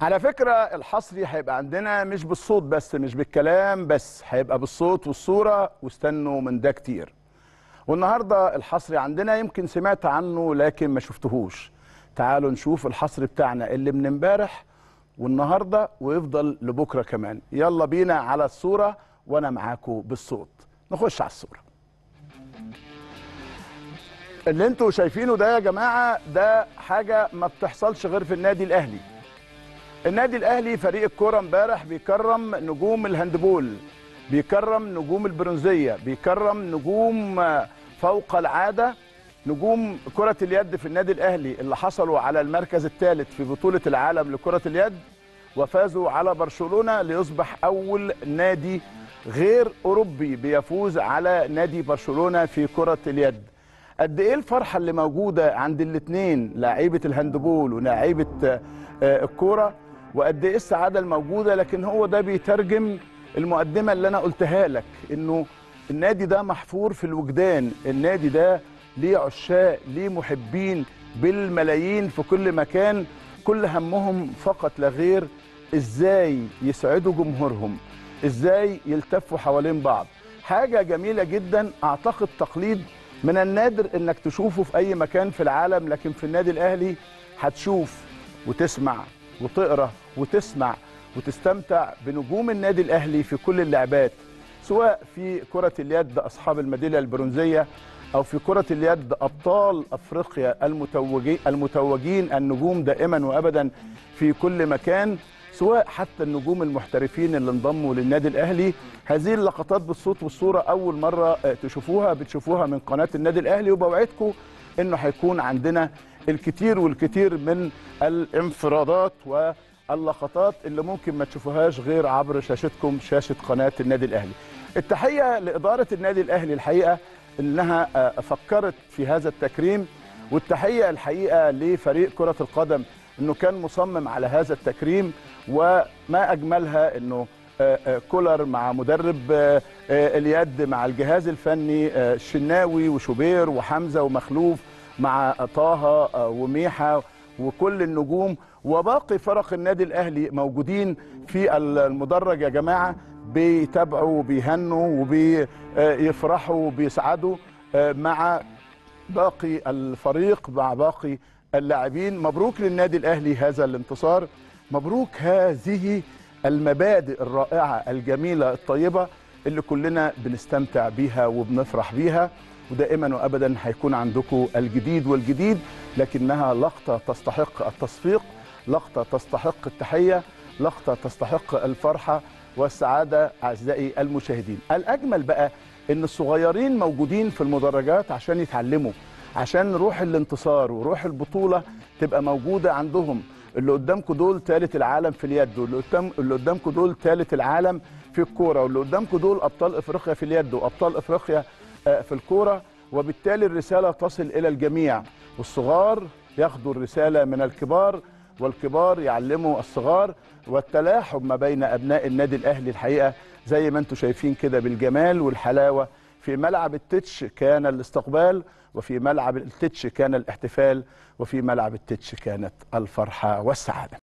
على فكرة الحصري هيبقى عندنا مش بالصوت بس مش بالكلام بس هيبقى بالصوت والصورة واستنوا من ده كتير والنهاردة الحصري عندنا يمكن سمعت عنه لكن ما شفتهوش تعالوا نشوف الحصري بتاعنا اللي من امبارح والنهاردة ويفضل لبكرة كمان يلا بينا على الصورة وانا معاكم بالصوت نخش على الصورة اللي انتوا شايفينه ده يا جماعة ده حاجة ما بتحصلش غير في النادي الأهلي النادي الاهلي فريق الكوره امبارح بيكرم نجوم الهاندبول بيكرم نجوم البرونزيه بيكرم نجوم فوق العاده نجوم كره اليد في النادي الاهلي اللي حصلوا على المركز الثالث في بطوله العالم لكره اليد وفازوا على برشلونه ليصبح اول نادي غير اوروبي بيفوز على نادي برشلونه في كره اليد قد ايه الفرحه اللي موجوده عند الاثنين لاعيبه الهاندبول ولاعيبه الكوره وقد ايه السعاده الموجوده لكن هو ده بيترجم المقدمه اللي انا قلتها لك انه النادي ده محفور في الوجدان النادي ده ليه عشاق ليه محبين بالملايين في كل مكان كل همهم فقط لا غير ازاي يسعدوا جمهورهم ازاي يلتفوا حوالين بعض حاجه جميله جدا اعتقد تقليد من النادر انك تشوفه في اي مكان في العالم لكن في النادي الاهلي هتشوف وتسمع وتقرا وتسمع وتستمتع بنجوم النادي الاهلي في كل اللعبات سواء في كره اليد اصحاب الميداليه البرونزيه او في كره اليد ابطال افريقيا المتوجين المتوجين النجوم دائما وابدا في كل مكان سواء حتى النجوم المحترفين اللي انضموا للنادي الاهلي هذه اللقطات بالصوت والصوره اول مره تشوفوها بتشوفوها من قناه النادي الاهلي وبوعدكم انه هيكون عندنا الكثير والكثير من الانفرادات واللقطات اللي ممكن ما تشوفوهاش غير عبر شاشتكم شاشه قناه النادي الاهلي. التحيه لاداره النادي الاهلي الحقيقه انها فكرت في هذا التكريم والتحيه الحقيقه لفريق كره القدم انه كان مصمم على هذا التكريم وما اجملها انه كولر مع مدرب اليد مع الجهاز الفني الشناوي وشوبير وحمزه ومخلوف مع طه وميحة وكل النجوم وباقي فرق النادي الأهلي موجودين في المدرج يا جماعة بيتابعوا وبيهنوا وبيفرحوا وبيسعدوا مع باقي الفريق مع باقي اللاعبين مبروك للنادي الأهلي هذا الانتصار مبروك هذه المبادئ الرائعة الجميلة الطيبة اللي كلنا بنستمتع بيها وبنفرح بيها ودائما وابدا هيكون عندكم الجديد والجديد لكنها لقطه تستحق التصفيق لقطه تستحق التحيه لقطه تستحق الفرحه والسعاده اعزائي المشاهدين الاجمل بقى ان الصغيرين موجودين في المدرجات عشان يتعلموا عشان روح الانتصار وروح البطوله تبقى موجوده عندهم اللي قدامكم دول ثالث العالم في اليد واللي قدام اللي قدامكم دول ثالث العالم في الكوره واللي قدامكم دول ابطال افريقيا في اليد وابطال افريقيا في الكوره وبالتالي الرساله تصل الى الجميع والصغار ياخدوا الرساله من الكبار والكبار يعلموا الصغار والتلاحم ما بين ابناء النادي الاهلي الحقيقه زي ما انتم شايفين كده بالجمال والحلاوه في ملعب التتش كان الاستقبال وفي ملعب التتش كان الاحتفال وفي ملعب التتش كانت الفرحه والسعاده